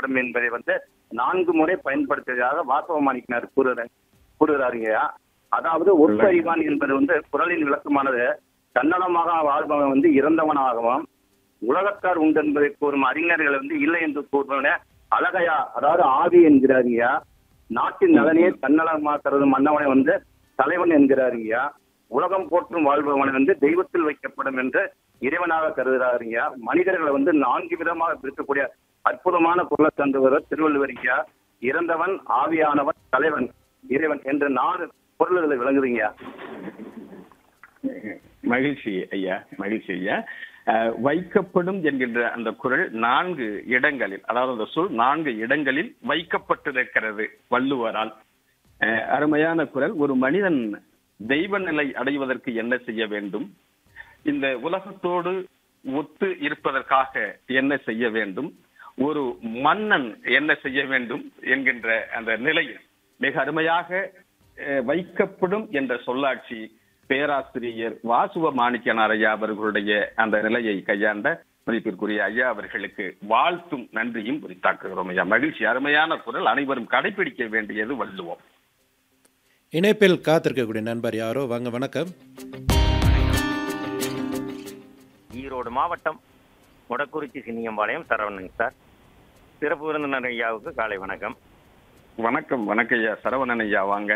வைக்கப்படும் என்பதை வந்து நான்கு முறை பயன்படுத்தியதாக வாசவமாணிக்கினார் கூறுற கூறுகிறாருங்க அதாவது ஒப்பறிவான் என்பது வந்து குரலின் விளக்கமானது தன்னலமாக வாழ்பவன் வந்து இறந்தவனாகவும் உலகத்தார் உண்டு என்பதை கூறும் அறிஞர்கள் வந்து இல்லை என்று கூறுவன அழகையா அதாவது ஆவி என்கிறாருங்கய்யா நாட்டின் நலனையே தன்னலமாக கருதும் மன்னவனை வந்து தலைவன் என்கிறாருங்கய்யா உலகம் போற்றும் வாழ்பவனை வந்து தெய்வத்தில் வைக்கப்படும் என்று இறைவனாக கருதுகிறாருங்க மனிதர்களை வந்து நான்கு விதமாக பிரிக்கக்கூடிய அற்புதமான குரலை தந்துவர் திருவள்ளுவரியா இறந்தவன் ஆவியானவன் தலைவன் இறைவன் என்ற நாலு பொருள்களை விளங்குதுங்க மகிழ்ச்சி ஐயா மகிழ்ச்சி ஐயா அஹ், வைக்கப்படும் என்கின்ற அந்த குரல் நான்கு இடங்களில் அதாவது அந்த சொல் நான்கு இடங்களில் வைக்கப்பட்டிருக்கிறது வள்ளுவரால் அஹ், அருமையான குரல் ஒரு மனிதன் தெய்வ நிலை அடைவதற்கு என்ன செய்ய வேண்டும் இந்த உலகத்தோடு ஒத்து இருப்பதற்காக என்ன செய்ய வேண்டும் ஒரு மன்னன் என்ன செய்ய வேண்டும் என்கின்ற அந்த நிலையில் மிக அருமையாக அஹ், வைக்கப்படும் என்ற சொல்லாட்சி பேராசிரியர் வாசுவ மாணிக்கனார் ஐயா அவர்களுடைய அந்த நிலையை கையாண்ட மதிப்பிற்குரிய ஐயா அவர்களுக்கு வாழ்த்தும் நன்றியும் உரித்தாக்குகிறோம் ஐயா மகிழ்ச்சி அருமையான குரல் அனைவரும் கடைபிடிக்க வேண்டியது வள்ளுவம் இணைப்பில் காத்திருக்கக்கூடிய நண்பர் யாரோ வாங்க வணக்கம் ஈரோடு மாவட்டம் முடக்குறிச்சி சின்னியம்பாளையம் சரவணன் சார் சிறப்பு விருந்தினர் ஐயாவுக்கு காலை வணக்கம் வணக்கம் வணக்கம் ஐயா சரவணன் ஐயா வாங்க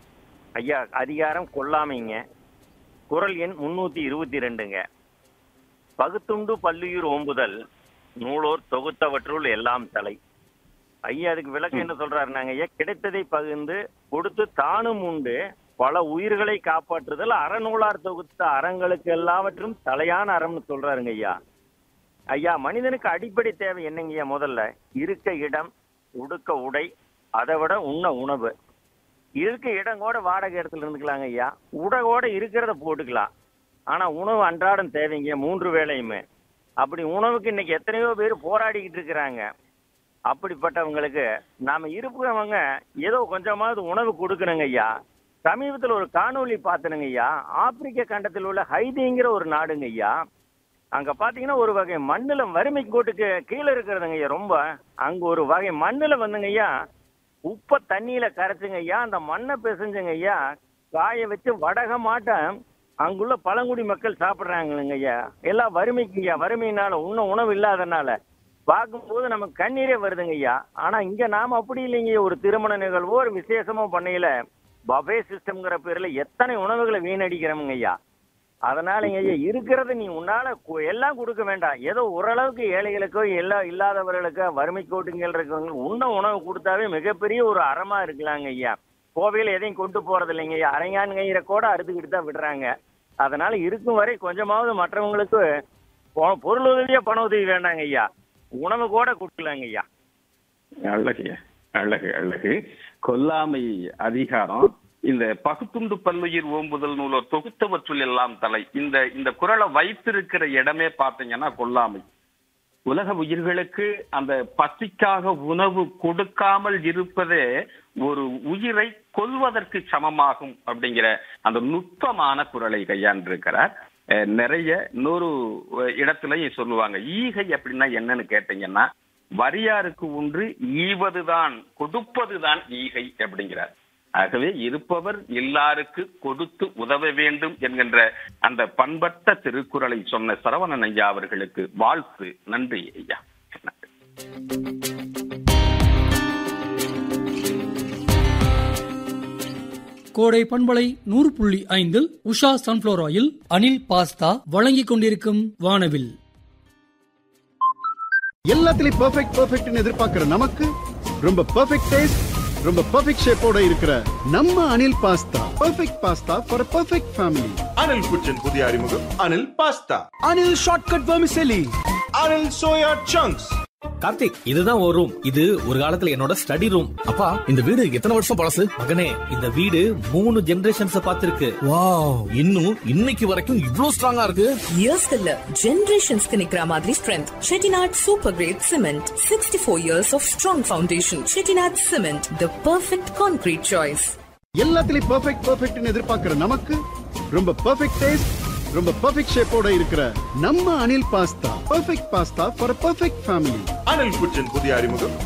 ஐயா அதிகாரம் கொல்லாமைங்க குரல் எண் முன்னூத்தி இருபத்தி ரெண்டுங்க பகுத்துண்டு பல்லுயிர் ஓம்புதல் நூலோர் தொகுத்தவற்றுள் எல்லாம் தலை ஐயா அதுக்கு விளக்கம் என்ன சொல்றாருனாங்க ஐயா கிடைத்ததை பகிர்ந்து கொடுத்து தானும் உண்டு பல உயிர்களை காப்பாற்றுதல் அறநூலார் தொகுத்த அறங்களுக்கு எல்லாவற்றும் தலையான அறம்னு சொல்றாருங்க ஐயா ஐயா மனிதனுக்கு அடிப்படை தேவை என்னங்கய்யா முதல்ல இருக்க இடம் உடுக்க உடை அதை விட உண்ண உணவு இருக்க இடம் கூட வாடகை இடத்துல இருந்துக்கலாங்க ஐயா உடகோட இருக்கிறத போட்டுக்கலாம் ஆனா உணவு அன்றாடம் தேவைங்க மூன்று வேளையுமே அப்படி உணவுக்கு இன்னைக்கு எத்தனையோ பேர் போராடிக்கிட்டு இருக்கிறாங்க அப்படிப்பட்டவங்களுக்கு நாம இருக்கிறவங்க ஏதோ கொஞ்சமாவது உணவு கொடுக்கணுங்க ஐயா சமீபத்தில் ஒரு காணொளி பார்த்தனுங்க ஐயா ஆப்பிரிக்க கண்டத்தில் உள்ள ஹைதிங்கிற ஒரு நாடுங்க ஐயா அங்க பாத்தீங்கன்னா ஒரு வகை மண்ணுல வறுமை கோட்டுக்கு கீழே இருக்கிறதுங்க ஐயா ரொம்ப அங்க ஒரு வகை மண்ணுல வந்துங்க ஐயா உப்ப தண்ணியில கரைச்சுங்க ஐயா அந்த மண்ணை பிசைஞ்சுங்க ஐயா காய வச்சு வடக மாட்டம் அங்குள்ள பழங்குடி மக்கள் சாப்பிடுறாங்களுங்க ஐயா எல்லாம் வறுமைக்கு ஐயா வறுமையினால உண்ண உணவு இல்லாதனால பார்க்கும்போது நமக்கு கண்ணீரே வருதுங்க ஐயா ஆனா இங்க நாம அப்படி இல்லைங்க ஐயா. ஒரு திருமண நிகழ்வோ ஒரு விசேஷமோ பண்ணையில பஃபே சிஸ்டம்ங்கிற பேர்ல எத்தனை உணவுகளை வீணடிக்கிறோமுங்க ஐயா அதனால ஐயா இருக்கிறத நீ உன்னால கு- எல்லாம் கொடுக்க வேண்டாம் ஏதோ ஓரளவுக்கு ஏழைகளுக்கோ எல்லா இல்லாதவர்களுக்கோ வறுமை கோட்டுங்கள் இருக்கவங்களுக்கு உண்ண உணவு கொடுத்தாவே மிகப்பெரிய ஒரு அறமா இருக்கலாங்க ஐயா கோவையில எதையும் கொண்டு போறது இல்லைங்க ஐயா அரையான் கயிறை கூட அறுத்துக்கிட்டு தான் விடுறாங்க அதனால இருக்கும் வரை கொஞ்சமாவது மற்றவங்களுக்கு பொ- பொருள் உதவியா பண உதவி வேண்டாங்க ஐயா உணவு கூட கொடுக்கலாங்க ஐயா அழகு அழகு அழகு கொல்லாமை அதிகாரம் இந்த பகுத்துண்டு பல்லுயிர் ஓம்புதல் நூலோர் தொகுத்தவற்றுள் எல்லாம் தலை இந்த இந்த குரலை வைத்திருக்கிற இடமே பார்த்தீங்கன்னா கொல்லாமை உலக உயிர்களுக்கு அந்த பசிக்காக உணவு கொடுக்காமல் இருப்பதே ஒரு உயிரை கொல்வதற்கு சமமாகும் அப்படிங்கிற அந்த நுட்பமான குரலை கையாண்டிருக்கிறார் அஹ் நிறைய இன்னொரு அஹ், இடத்துலயும் சொல்லுவாங்க ஈகை அப்படின்னா என்னன்னு கேட்டீங்கன்னா வரியாருக்கு ஒன்று ஈவதுதான் கொடுப்பதுதான் ஈகை அப்படிங்கிறார் ஆகவே இருப்பவர் எல்லாருக்கு கொடுத்து உதவ வேண்டும் என்கின்ற அந்த பண்பட்ட திருக்குறளை சொன்ன சரவணன் ஐயா அவர்களுக்கு வாழ்த்து நன்றி ஐயா கோடை பண்பலை நூறு புள்ளி ஐந்தில் Usha sunflower oil Anil pasta வழங்கிக் கொண்டிருக்கும் வானவில் எல்லாத்துலயும் பெர்ஃபெக்ட் பெர்ஃபெக்ட்னு எதிர்பார்க்கிற நமக்கு ரொம்ப பெர்ஃபெக்ட் டேஸ்ட் ரொம்ப பெர்ஃபெக்ட் ஷேப்போட இருக்கிற நம்ம Anil pasta perfect pasta for perfect family Anil kitchen புதிய அறிமுகம் Anil pasta Anil shortcut vermicelli Anil soya chunks Karthik இதுதான் ஒரு ரூம் இது ஒரு காலத்துல என்னோட ஸ்டடி ரூம் அப்பா இந்த வீடு எத்தனை வருஷம் பழசு மகனே இந்த வீடு மூணு ஜெனரேஷன்ஸ் பார்த்திருக்கு வாவ் இன்னும் இன்னைக்கு வரைக்கும் இவ்ளோ ஸ்ட்ராங்கா இருக்கு இயர்ஸ்க்கு இல்ல ஜெனரேஷன்ஸ்க்கு நிக்கிற மாதிரி strength Chettinad super grade cement sixty four years of strong foundation Chettinad cement the perfect concrete choice எல்லாத்துலயும் பெர்ஃபெக்ட் பெர்ஃபெக்ட்னு எதிர்பார்க்கிற நமக்கு ரொம்ப பெர்ஃபெக்ட் டேஸ்ட் ரொம்ப பெர்ஃபெக்ட் ஷேப்போட இருக்கிற நம்ம Anil pasta perfect pasta for perfect family Anil kitchen புதிய அறிமுகம்